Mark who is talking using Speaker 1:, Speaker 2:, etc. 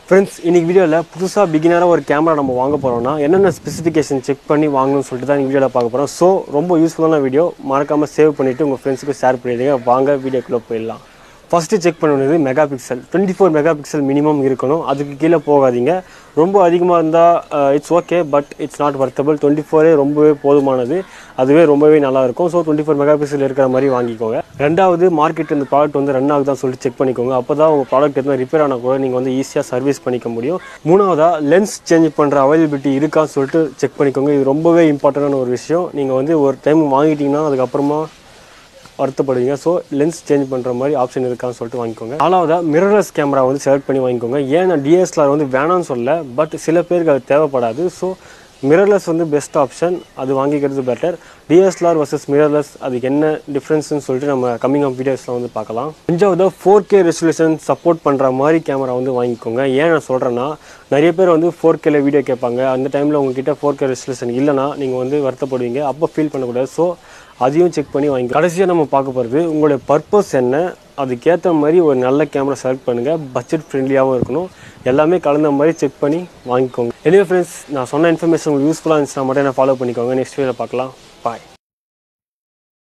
Speaker 1: friends இன்னைக்கு வீடியோவில் புதுசாக பிகினராக ஒரு கேமரா நம்ம வாங்க போகிறோம்னா என்னென்ன ஸ்பெசிஃபிகேஷன் செக் பண்ணி வாங்கணும்னு சொல்லிட்டு தான் இந்த வீடியோவில் பார்க்க போகிறோம் ஸோ ரொம்ப யூஸ்ஃபுல்லான வீடியோ மறக்காமல் சேவ் பண்ணிவிட்டு உங்கள் ஃப்ரெண்ட்ஸுக்கு ஷேர் பண்ணிடுங்க வாங்க வீடியோக்குள்ளே போயிடலாம் ஃபஸ்ட்டு செக் பண்ண வேண்டியது mega pixel twenty four mega pixel minimum இருக்கணும் அதுக்கு கீழே போகாதீங்க ரொம்ப அதிகமாக இருந்தால் it's okay but it's not worthable twenty ஃபோரே ரொம்பவே போதுமானது அதுவே ரொம்பவே நல்லா இருக்கும் so twenty four mega pixel இருக்கிற மாதிரி வாங்கிக்கோங்க ரெண்டாவது மார்க்கெட் இந்த ப்ராடக்ட் வந்து ரன் ஆகுதான்னு சொல்லிட்டு செக் பண்ணிக்கோங்க அப்போ தான் உங்கள் ப்ராடக்ட் எதுவும் ரிப்பேர் ஆனால் கூட நீங்கள் வந்து ஈஸியாக சர்வீஸ் பண்ணிக்க முடியும் மூணாவதாக லென்ஸ் சேஞ்ச் பண்ணுற அவைலபிலிட்டி இருக்கான்னு சொல்லிட்டு செக் பண்ணிக்கோங்க இது ரொம்பவே இம்பார்ட்டண்டான ஒரு விஷயம் நீங்கள் வந்து ஒரு டைம் வாங்கிட்டீங்கன்னா அதுக்கப்புறமா வருத்தப்படுவீங்க ஸோ லென்ஸ் சேஞ்ச் பண்ணுற மாதிரி ஆப்ஷன் இருக்கான்னு சொல்லிட்டு வாங்கிக்கோங்க நாலாவதாக மிரர்லெஸ் கேமரா வந்து செலக்ட் பண்ணி வாங்கிக்கோங்க ஏன்னா டிஎஸ்எல்ஆர் வந்து வேணாம்னு சொல்ல பட் சில பேருக்கு அது தேவைப்படாது ஸோ மிரர்லெஸ் வந்து பெஸ்ட் ஆப்ஷன் அது வாங்கிக்கிறது பெட்டர் டிஎஸ்எல்ஆர் வர்சஸ் மிரர்லெஸ் அதுக்கு என்ன டிஃப்ரென்ஸ்னு சொல்லிட்டு நம்ம கம்மிங் ஆஃப் வீடியோஸில் வந்து பார்க்கலாம் அஞ்சாவது ஃபோர் கே ரெசல்யூஷன் சப்போர்ட் பண்ணுற மாதிரி கேமரா வந்து வாங்கிக்கோங்க ஏன் நான் சொல்கிறேன்னா நிறைய பேர் வந்து ஃபோர் கேல வீடியோ கேட்பாங்க அந்த டைமில் உங்ககிட்ட ஃபோர் கே ரெசல்யூஷன் இல்லைனா நீங்கள் வந்து வருத்தப்படுவீங்க அப்போ ஃபீல் பண்ணக்கூடாது ஸோ அதையும் செக் பண்ணி வாங்கி கடைசியாக நம்ம பார்க்க போகிறது உங்களுடைய பர்பஸ் என்ன அதுக்கேற்ற மாதிரி ஒரு நல்ல கேமரா செலக்ட் பண்ணுங்கள் பட்ஜெட் ஃப்ரெண்ட்லியாகவும் இருக்கணும் எல்லாமே கலந்த மாதிரி செக் பண்ணி வாங்கிக்கோங்க எனிவே ஃப்ரெண்ட்ஸ் நான் சொன்ன இன்ஃபர்மேஷன் உங்களுக்கு யூஸ்ஃபுல்லாக இருந்துச்சுன்னா மட்டும் என்ன ஃபாலோ பண்ணிக்கோங்க நெக்ஸ்ட் வீடியோவில் பார்க்கலாம்